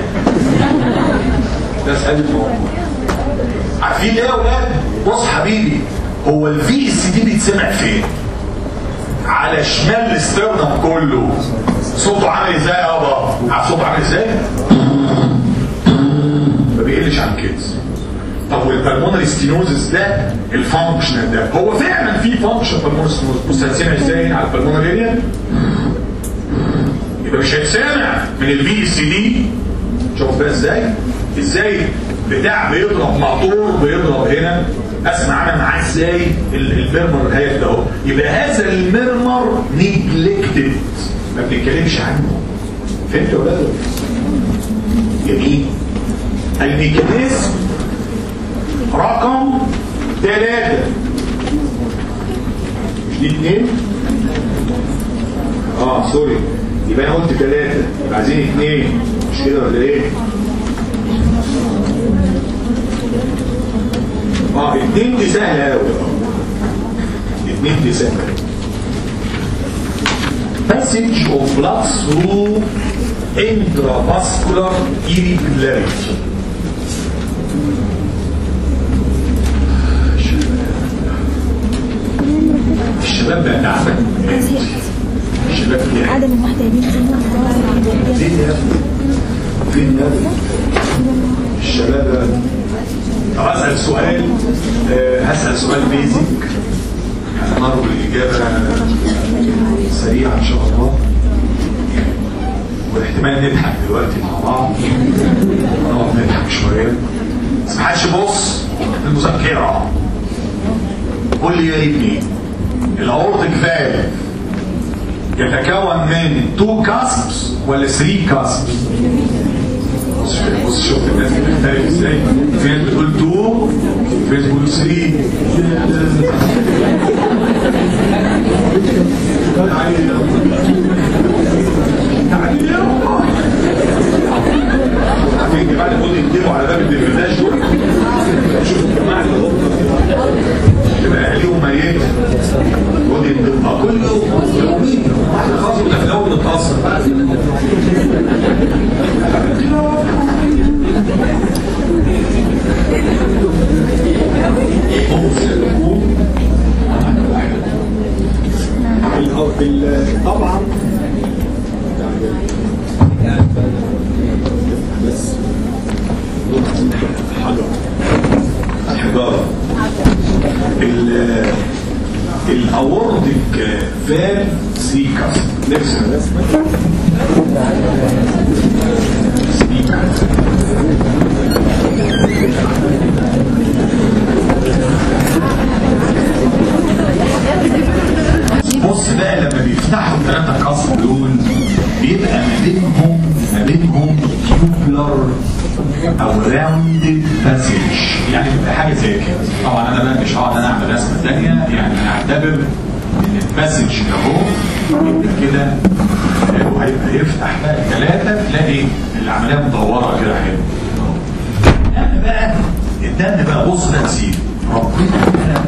ده سؤال الموضوع عارفين ليه يا اولاد بص حبيبي هو الفي اس دي بيتسمع فين على شمال الاسترنم كله صوته عامل ازاي يابا عارف صوته عامل ازاي ما بيقلش عن كده طب والبلمونري ستينوزس ده الفانكشنال ده هو فعلا في فانكشن بالمونري ستينوزس بص هتسمع ازاي على البلمونري اريا يبقى مش هيتسمع من الفي اس دي شوف بقى ازاي ازاي بتاع بيضرب مقطور بيضرب هنا اسمع انا معاه ازاي الميرمر الهيئه ده اهو يبقى هذا الميرمر نيجلكتد ما بنتكلمش عنه فهمت يا ولاد جميل الميكانيزم رقم ثلاثة مش دي اثنين اه سوري يبقى انا قلت ثلاثة يبقى عايزين اثنين مش كده ولا ايه اه اتنين دي سهلة قوي اتنين دي سهلة passage of blood through intravascular irregularity الشباب بقى تعبان الشباب يعني عدم المحتاجين فين يا ابني؟ فين يا ابني؟ الشباب طب اسال سؤال آه، هسال سؤال بيزك هنرجو الاجابه سريعه ان شاء الله واحتمال نضحك دلوقتي مع بعض ونقعد نضحك شويه بس ما حدش يبص المذكره قول لي يا ابني الاورتيك فالف يتكون من 2 كاسبس ولا 3 كاسبس بص بص شوف الناس بتختلف ازاي في ناس بتقول 2 في ناس بتقول 3 تعالي تعالي عارفين الجماعه اللي بيقعدوا يكتبوا على باب الدفرداش دول شوفوا الجماعه اللي هم تبقى اهاليهم ميت يقعدوا يكتبوا آه، كل يوم يومين احنا خلاص كنا في الاول بنتاثر ممكن يكون الاورتيك فالف سيكاس نفس بص بقى لما بيفتحوا الثلاثة كاس دول بيبقى ما بينهم ما بينهم تيوبلر او راوندد باسج يعني بتبقى حاجه زي كده طبعا انا بقى مش هقعد انا اعمل رسمه ثانيه يعني نعتبر ان الباسج ده اهو يبقى كده وهيبقى يفتح بقى الثلاثه تلاقي العمليه مدوره كده حلو الدم بقى الدم بقى بص ده نسيب ربنا خلق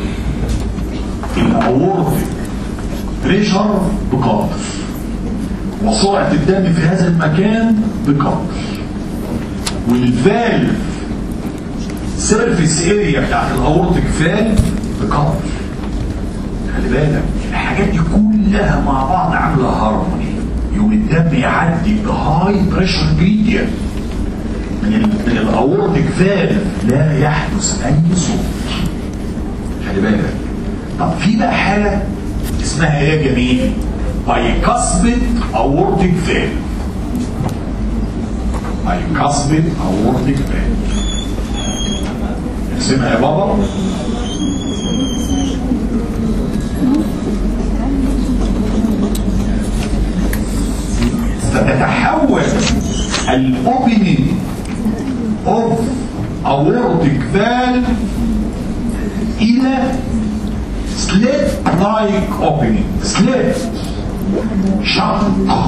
الاورتيك بريشر بقدر وسرعه الدم في هذا المكان بقدر والفالف سيرفيس اريا بتاعت الاورتيك فالف بقدر خلي بالك الحاجات دي كلها مع بعض عامله هارموني يوم الدم يعدي بهاي بريشر جريدينت من ال- من الاورتيك فالف لا يحدث اي صوت خلي بالك طب في بقى حاله اسمها ايه يا جميل بايكاسبت اورتيك فالف بايكاسبت اورتيك فالف اسمها يا بابا ستتحول الاوبننج اوف اورتيك فالف الى سليت لايك اوبننج سليت شق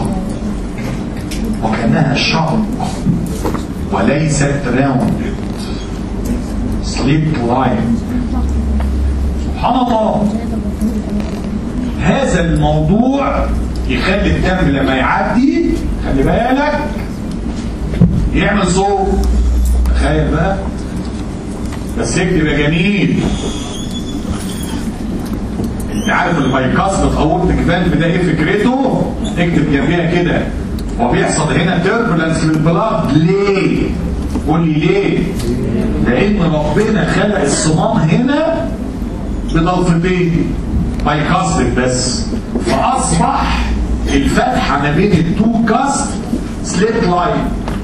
وكانها شق وليست راوندد سليت لايك سبحان الله هذا الموضوع يخلي الدم لما يعدي خلي بالك يعمل صوت تخيل بقى بس اكتب يا جميل انت عارف البايكاس بتقول كفالف ده ايه فكرته اكتب جنبيها كده هو بيحصل هنا تيربولنس للبلاد ليه قول لي ليه لان ربنا خلق الصمام هنا بضلفتين بايكاستك بس فاصبح الفتحه ما بين التو كاست سليت لاين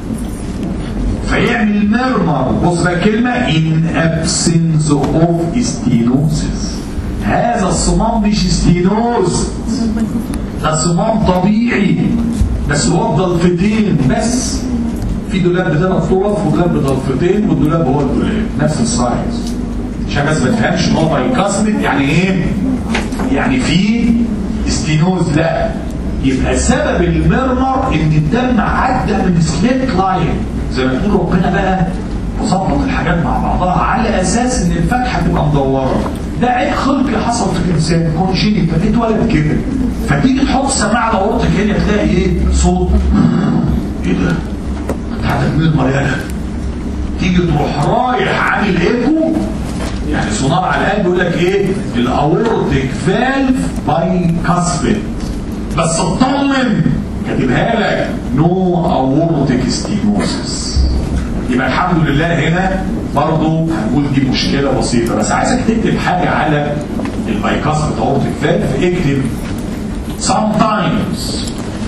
فيعمل ميرمر بص بقى كلمه in absence of stenosis هذا الصمام مش ستينوز ده صمام طبيعي بس هو بضلفتين بس في دولاب بثلاث طرف ودولاب بضلفتين والدولاب هو الدولاب نفس السايز عشان بس ما تفهمش ان هو بايكاسمت يعني ايه؟ يعني في ستينوز لا يبقى سبب المرمر ان الدم عدى من سليت لاين زي ما تقول ربنا بقى مظبط الحاجات مع بعضها على اساس ان الفتحه تبقى مدوره ده عيب خلقي حصل في الانسان كونجيني اتولد كده فتيجي تحط سماعه على اوضتك هنا تلاقي ايه صوت ايه ده؟ فتحتك من المريانه تيجي تروح رايح عامل ايكو يعني سونار على القلب يقول لك ايه الاورتيك فالف باي كاسبت بس اطمن كاتبها لك نو اورتيك ستينوسيس يبقى الحمد لله هنا برضه هنقول دي مشكله بسيطه بس عايزك تكتب حاجه على البايكاسبت اورتيك فالف اكتب sometimes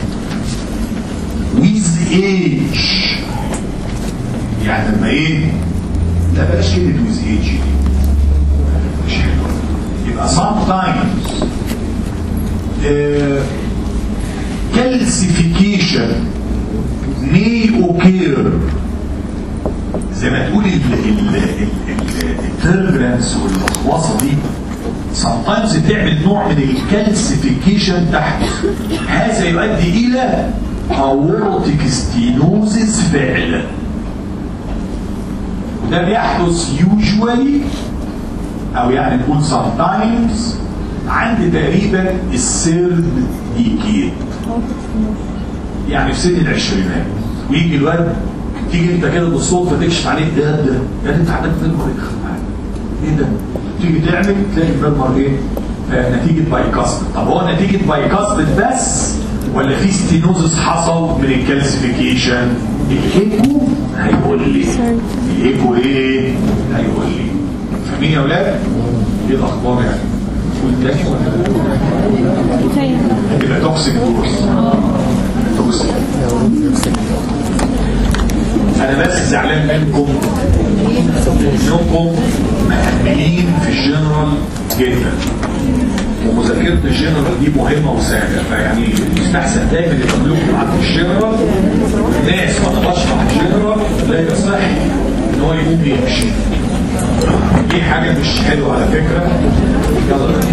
with age يعني لما ايه لا بلاش كلمه with age دي مش حلوه يبقى sometimes uh, calcification may occur زي ما تقول التربرنس والوصفه دي sometimes تعمل نوع من الكالسيفيكيشن تحت هذا يؤدي الى aortic stenosis فعلا وده بيحدث usually او يعني نقول sometimes عند تقريبا السيرد ديكيد يعني في سن العشرينات ويجي الواد تيجي انت كده بالصدفه تكشف عليه ده ده ده انت عندك فيلمر ايه ده؟ تيجي تعمل تلاقي الفيلمر ايه؟ آه نتيجه بايكاستد طب هو نتيجه بايكاستد بس ولا في ستينوزس حصل من الكالسيفيكيشن؟ الايكو هيقول لي الايكو ايه؟ هيقول لي فاهمين يا اولاد؟ ايه الاخبار يعني قول تاني ولا كفايه هتبقى توكسيك دورس توكسيك انا بس زعلان منكم انكم مهملين في الجنرال جدا ومذاكره الجنرال دي مهمه وسهله فيعني يستحسن دايما يبقى لكم عن الجنرال ناس وانا بشرح الجنرال لا يصح ان هو يقوم يمشي دي حاجه مش حلوه على فكره يلا